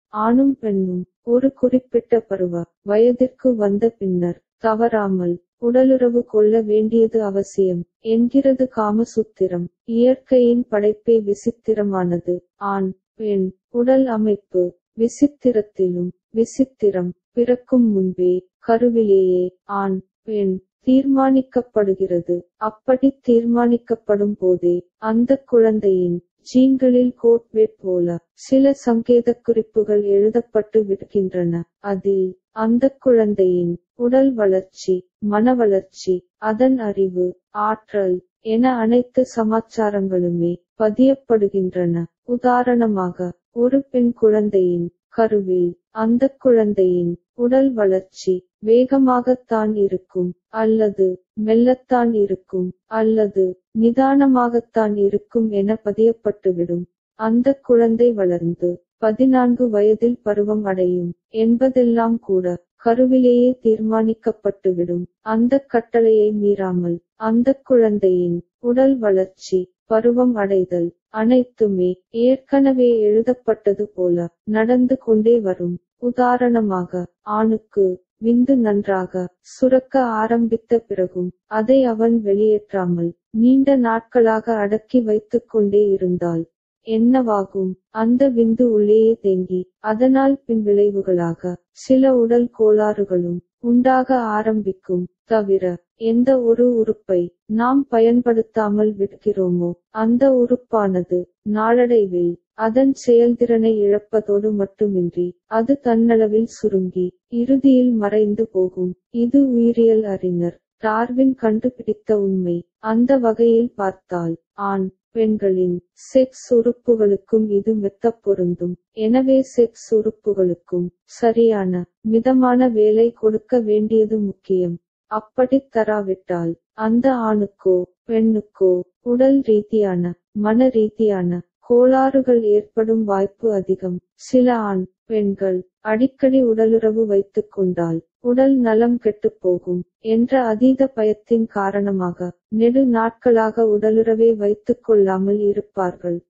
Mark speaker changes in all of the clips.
Speaker 1: ஆணும் பெண்ணும் ஒரு குறிப்பிட்ட பருவ வயதிற்கு வந்த பின்னர் தவறாமல் உடலுறவு கொள்ள வேண்டியது அவசியம் என்கிறது காமசூத்திரம் இயற்கையின் படைப்பே விசித்திரமானது ஆண் பெண் உடல் அமைப்பு விசித்திரத்திலும் விசித்திரம் பிறக்கும் முன்பே கருவிலேயே ஆண் பெண் தீர்மானிக்கப்படுகிறது அப்படி தீர்மானிக்கப்படும் போதே அந்த குழந்தையின் ஜீன்களில் கோட்வேட் போல சில சங்கேத குறிப்புகள் எழுதப்பட்டு விடுகின்றன அதில் அந்த குழந்தையின் உடல் வளர்ச்சி மன வளர்ச்சி அதன் அறிவு ஆற்றல் என அனைத்து சமாச்சாரங்களுமே பதியப்படுகின்றன உதாரணமாக ஒரு பெண் குழந்தையின் கருவில் அந்த குழந்தையின் உடல் வளர்ச்சி வேகமாகத்தான் இருக்கும் அல்லது மெல்லத்தான் இருக்கும் அல்லது நிதானமாகத்தான் இருக்கும் என பதியப்பட்டுவிடும் அந்த குழந்தை வளர்ந்து பதினான்கு வயதில் பருவம் அடையும் என்பதெல்லாம் கூட கருவிலேயே தீர்மானிக்கப்பட்டுவிடும் அந்த கட்டளையை மீறாமல் அந்த குழந்தையின் உடல் வளர்ச்சி பருவம் அடைதல் அனைத்துமே ஏற்கனவே எழுதப்பட்டது போல நடந்து கொண்டே வரும் உதாரணமாக ஆணுக்கு விந்து நன்றாக சுரக்க ஆரம்பித்த பிறகும் அதை அவன் வெளியேற்றாமல் நீண்ட நாட்களாக அடக்கி வைத்துக் கொண்டே இருந்தால் என்னவாகும் அந்த விந்து உள்ளேயே தேங்கி அதனால் பின்விளைவுகளாக சில உடல் கோளாறுகளும் உண்டாக ஆரம்பிக்கும் தவிர எந்த ஒரு உறுப்பை நாம் பயன்படுத்தாமல் விடுகிறோமோ அந்த உறுப்பானது நாளடைவில் அதன் செயல்திறனை இழப்பதோடு மட்டுமின்றி அது தன்னளவில் சுருங்கி இறுதியில் மறைந்து போகும் இது உயிரியல் அறிஞர் டார்வின் கண்டுபிடித்த உண்மை அந்த வகையில் பார்த்தால் ஆண் பெண்களின் செக்ஸ் உறுப்புகளுக்கும் இது மெத்தப் பொருந்தும் எனவே செக்ஸ் உறுப்புகளுக்கும் சரியான மிதமான வேலை கொடுக்க வேண்டியது முக்கியம் அப்படித் தராவிட்டால் அந்த ஆணுக்கோ பெண்ணுக்கோ உடல் ரீதியான மன ரீதியான கோளாறுகள் ஏற்படும் வாய்ப்பு அதிகம் சில ஆண் பெண்கள் அடிக்கடி உடலுறவு வைத்துக் கொண்டால் உடல் நலம் கெட்டுப்போகும் என்ற அதீத பயத்தின் காரணமாக நெடு நாட்களாக உடலுறவே வைத்துக் கொள்ளாமல் இருப்பார்கள்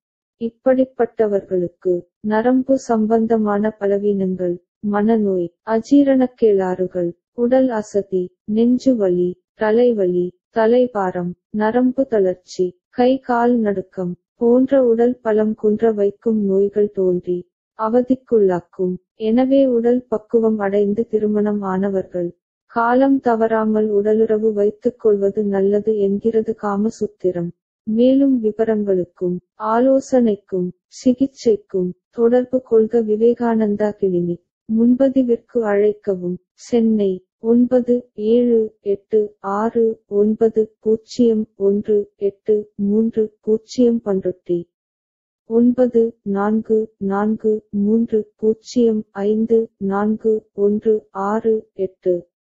Speaker 1: இப்படிப்பட்டவர்களுக்கு நரம்பு சம்பந்தமான பலவீனங்கள் மனநோய் அஜீரணக்கேளாறுகள் உடல் அசதி நெஞ்சு வலி தலைவலி தலைபாரம் நரம்பு தளர்ச்சி கை கால் நடுக்கம் போன்ற உடல் பலம் குன்ற வைக்கும் நோய்கள் தோன்றி அவதிக்குள்ளாக்கும் எனவே உடல் பக்குவம் அடைந்து திருமணம் ஆனவர்கள் காலம் தவறாமல் உடலுறவு வைத்துக் கொள்வது நல்லது என்கிறது காமசூத்திரம் மேலும் விவரங்களுக்கும் ஆலோசனைக்கும் சிகிச்சைக்கும் தொடர்பு கொள்க விவேகானந்தா கிளினிக் முன்பதிவிற்கு அழைக்கவும் சென்னை ஒன்பது ஏழு எட்டு ஆறு ஒன்பது பூஜ்ஜியம் ஒன்று எட்டு மூன்று பூஜ்ஜியம் பன்ருட்டி ஒன்பது நான்கு நான்கு மூன்று பூஜ்ஜியம் ஐந்து நான்கு ஒன்று ஆறு எட்டு